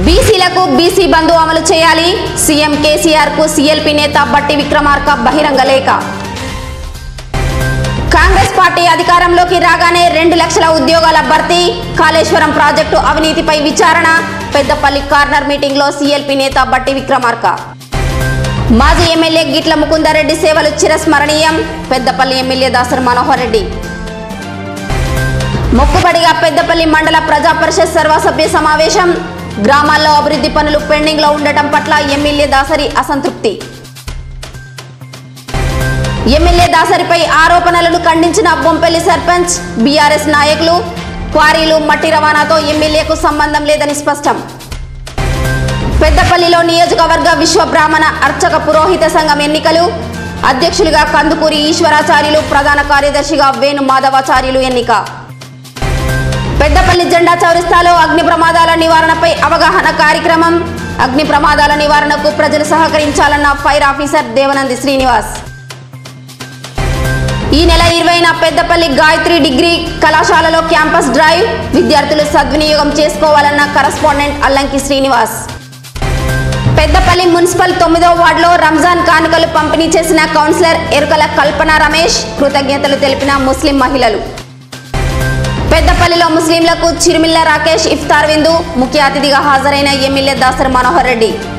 బీసీలకు బీసీ బంధు అమలు చేయాలి సీఎం కేసీఆర్ కు సీఎల్పీ నేత బట్టి విక్రమార్క బహిరంగ లేఖ కాంగ్రెస్ పార్టీ అధికారంలోకి రాగానే రెండు లక్షల ఉద్యోగాల భర్తీ కాళేశ్వరం ప్రాజెక్టు అవినీతిపై విచారణ పెద్దపల్లి కార్నర్ మీటింగ్లో సీఎల్పీ నేత బట్టి విక్రమార్క మాజీ ఎమ్మెల్యే గిట్ల ముకుందారెడ్డి సేవలు చిరస్మరణీయం పెద్దపల్లి ఎమ్మెల్యే దాసరి మనోహర్ రెడ్డి మొక్కుబడిగా పెద్దపల్లి మండల ప్రజా పరిషత్ సర్వసభ్య సమావేశం గ్రామాల్లో అభివృద్ధి పనులు పెండింగ్ లో ఉండటం పట్ల ఎమ్మెల్యే దాసరి అసంతృప్తి ఎమ్మెల్యే దాసరిపై ఆరోపణలను ఖండించిన బొంపెల్లి సర్పంచ్ బీఆర్ఎస్ నాయకులు క్వారీలు మట్టి రవాణాతో ఎమ్మెల్యేకు సంబంధం లేదని స్పష్టం పెద్దపల్లిలో నియోజకవర్గ విశ్వ బ్రాహ్మణ అర్చక పురోహిత సంఘం ఎన్నికలు అధ్యక్షులుగా కందుకూరి ఈశ్వరాచార్యులు ప్రధాన కార్యదర్శిగా వేణు మాధవాచార్యులు ఎన్నిక పెద్దపల్లి జెండా చౌరస్తాలో అగ్ని ప్రమాదాల నివారణపై అవగాహన కార్యక్రమం అగ్ని ప్రమాదాల నివారణకు ప్రజలు సహకరించాలన్న ఫైర్ ఆఫీసర్ దేవనంది శ్రీనివాస్ ఈ నెల ఇరవైన పెద్దపల్లి గాయత్రి డిగ్రీ కళాశాలలో క్యాంపస్ డ్రైవ్ విద్యార్థులు సద్వినియోగం చేసుకోవాలన్న కరస్పాండెంట్ అల్లంకి శ్రీనివాస్ పెద్దపల్లి మున్సిపల్ తొమ్మిదో వార్డులో రంజాన్ కానుకలు పంపిణీ చేసిన కౌన్సిలర్ ఎరుకల కల్పన రమేష్ కృతజ్ఞతలు తెలిపిన ముస్లిం మహిళలు పెద్దపల్లిలో ముస్లింలకు చిరుమిల్ల రాకేష్ ఇఫ్తార్ విందు ముఖ్య అతిథిగా హాజరైన ఎమ్మెల్యే దాసరి మనోహర్ రెడ్డి